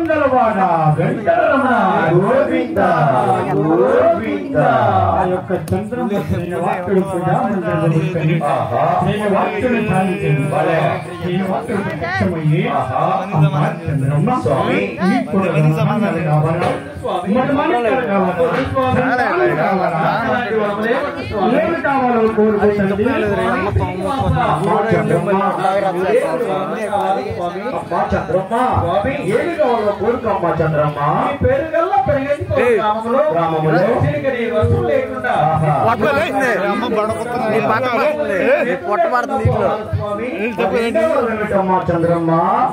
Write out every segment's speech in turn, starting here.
మంగళవాడ వెంకటరమణ గోవింద గోవింద ఆ యొక్క చంద్రమ్మ శ్రీనివాసుడు కూడా మందిరంలో ఉంటది. ఆహా. శ్రీనివాసుడు సాధించింది. భలే. శ్రీనివాసుడు ప్రత్యక్షమయ్యి, ఆహా. అమ్మా చంద్రమ్మ, స్వామి. నీకు కూడా మంగళ కావాలా? మరి మనకి కావాలా? సంతానం కావాలా? ఏమి కావాలో కోరుకుంటుంది అమ్మా చంద్రమ్మ అమ్మా చంద్రమ్మ ఏమి కావాలో కోరుకమ్మా చంద్రమ్మ గ్రామములో ఆహా. పొట్ట పడుతుంది ఇంట్లో ఏమిటమ్మా చంద్రమ్మ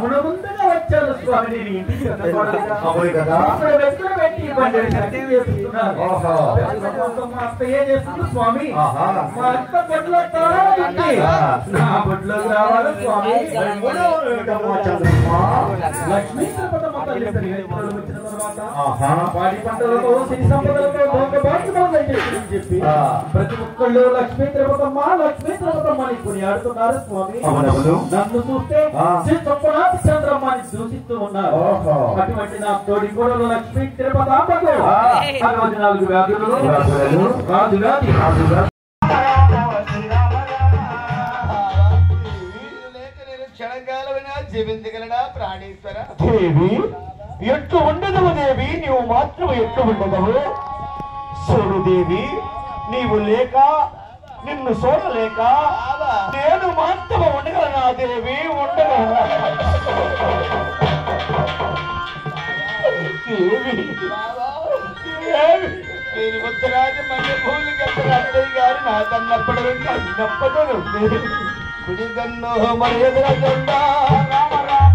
అవును కదా ఓహో స్వామి ఆహా మా అక్క బొడ్లో తాళా ఉంది. నా బొడ్లోకి రావాలి స్వామి ఏమిటమ్మా చంద్రమ్మ లక్ష్మీ తిరుపతమ్మ తల్లి సన్నిధిలో వచ్చిన తర్వాత ఆహా పాడి పంటలతో సిరి సంపదలతో భోగభాగ్యములు దయచేసి చెప్పి ఆ. ప్రతి ఒక్కళ్ళు లక్ష్మీ తిరుపతమ్మ లక్ష్మీ తిరుపతమ్మ అని కొనియాడుతున్నారు స్వామి అవునవును. నన్ను చూస్తే ఆ. శ్రీ చొప్పునాథ్ చంద్రమ్మ అని దూషిస్తూ ఉన్నారు ఓహో. అటువంటి నా తోడి కోడలు లక్ష్మీ తిరుపతమ్మకు ఆ. అరవై నాలుగు వ్యాధులు వ్యాధులు. రాజు వ్యాధి రాజుగా జీవించగలడా ప్రాణేశ్వర దేవి ఎట్లు ఉండదవు దేవి నీవు మాత్రం ఎట్లు ఉండదవు చూడు దేవి నీవు లేక నిన్ను చూడలేక నేను మాత్రం ఉండగలనా దేవి ఉండగలనా దేవి దేవి నేను ఉత్తరాది మధ్య భూమి గంటలు అత్తయ్య గారు నా తన్నప్పటి నుండి నప్పదను కుడి కన్ను మరి ఎదుర జెండా రామ రామ